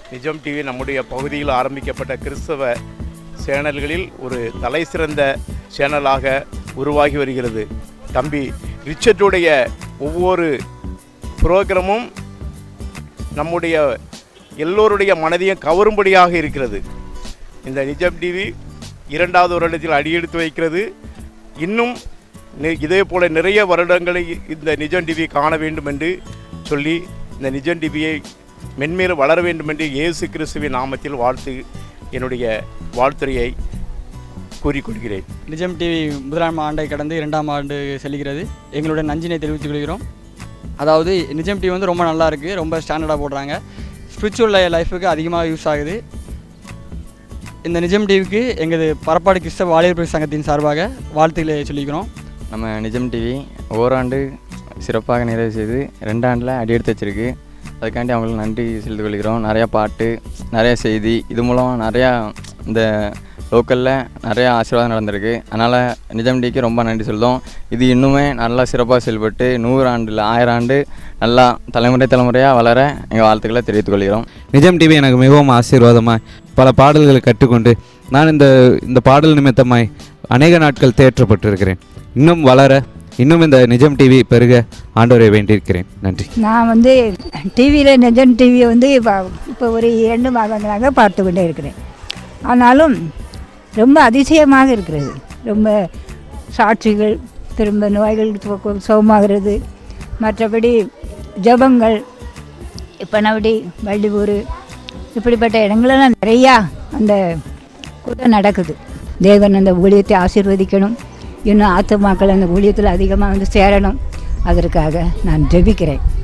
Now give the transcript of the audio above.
நிஜம் டிவி நம்முடைய பகுதியில் ஆரம்பிக்கப்பட்ட கிறிஸ்தவ சேனல்களில் ஒரு தலை சிறந்த சேனலாக உருவாகி வருகிறது தம்பி ரிச்சர்டுடைய ஒவ்வொரு புரோகிராமும் நம்முடைய எல்லோருடைய மனதையும் கவரும்படியாக இருக்கிறது இந்த நிஜம் டிவி இரண்டாவது வருடத்தில் அடியெடுத்து வைக்கிறது இன்னும் நி- இதே போல நிறைய வருடங்களை இந்த நிஜம் டிவி காண வேண்டும் என்று சொல்லி இந்த நிஜம் டிவியை மென்மேலும் வளர வேண்டும் என்று இயேசு கிறிஸ்துவின் நாமத்தில் வாழ்த்து என்னுடைய வாழ்த்துறையை கூறிக்கொள்கிறேன் நிஜம் டிவி முதலாம் ஆண்டை கடந்து இரண்டாம் ஆண்டு செல்கிறது எங்களுடைய நஞ்சினை தெரிவித்துக் கொள்கிறோம் அதாவது நிஜம் டிவி வந்து ரொம்ப நல்லா இருக்குது ரொம்ப ஸ்டாண்டர்டாக போடுறாங்க ஸ்பிரிச்சுவல் லைஃபுக்கு அதிகமாக யூஸ் ஆகுது இந்த நிஜம் டிவிக்கு எங்களது பரப்பாடு கிறிஸ்தவ வாலிபர் சங்கத்தின் சார்பாக வாழ்த்துக்களை சொல்லிக்கிறோம் நம்ம நிஜம் டிவி ஓராண்டு சிறப்பாக நிறைவு செய்து ரெண்டாண்டில் அடியெடுத்து வச்சிருக்கு அதுக்காண்டி அவங்களுக்கு நன்றி செலுத்திக் கொள்கிறோம் நிறையா பாட்டு நிறைய செய்தி இது மூலம் நிறையா இந்த லோக்கலில் நிறையா ஆசீர்வாதம் நடந்திருக்கு அதனால் நிஜம் டிவிக்கு ரொம்ப நன்றி சொல்லுவோம் இது இன்னுமே நல்லா சிறப்பாக செயல்பட்டு நூறு ஆண்டில் ஆயிரம் ஆண்டு நல்லா தலைமுறை தலைமுறையாக வளர எங்கள் வாழ்த்துக்களை தெரிவித்துக் கொள்கிறோம் நிஜம் டிவி எனக்கு மிகவும் ஆசீர்வாதமாய் பல பாடல்களை கற்றுக்கொண்டு நான் இந்த இந்த பாடல் நிமித்தமாய் அநேக நாட்கள் தேற்றப்பட்டிருக்கிறேன் இன்னும் வளர இன்னும் இந்த நிஜம் டிவி பெருக ஆண்டவரை வேண்டியிருக்கிறேன் நன்றி நான் வந்து டிவியில் நிஜம் டிவியை வந்து இப்போ இப்போ ஒரு இரண்டு மாதங்களாக பார்த்து கொண்டே இருக்கிறேன் ஆனாலும் ரொம்ப அதிசயமாக இருக்கிறது ரொம்ப சாட்சிகள் திரும்ப நோய்கள் சுக- சுகமாகிறது மற்றபடி ஜெபங்கள் இப்பனபடி வள்ளியூர் இப்படிப்பட்ட இடங்களெல்லாம் நிறையா அந்த கூட நடக்குது தேவன் அந்த ஊழியத்தை ஆசீர்வதிக்கணும் இன்னும் ஆத்துமாக்கள் அந்த ஊழியத்தில் அதிகமாக வந்து சேரணும் அதற்காக நான் ஜெபிக்கிறேன்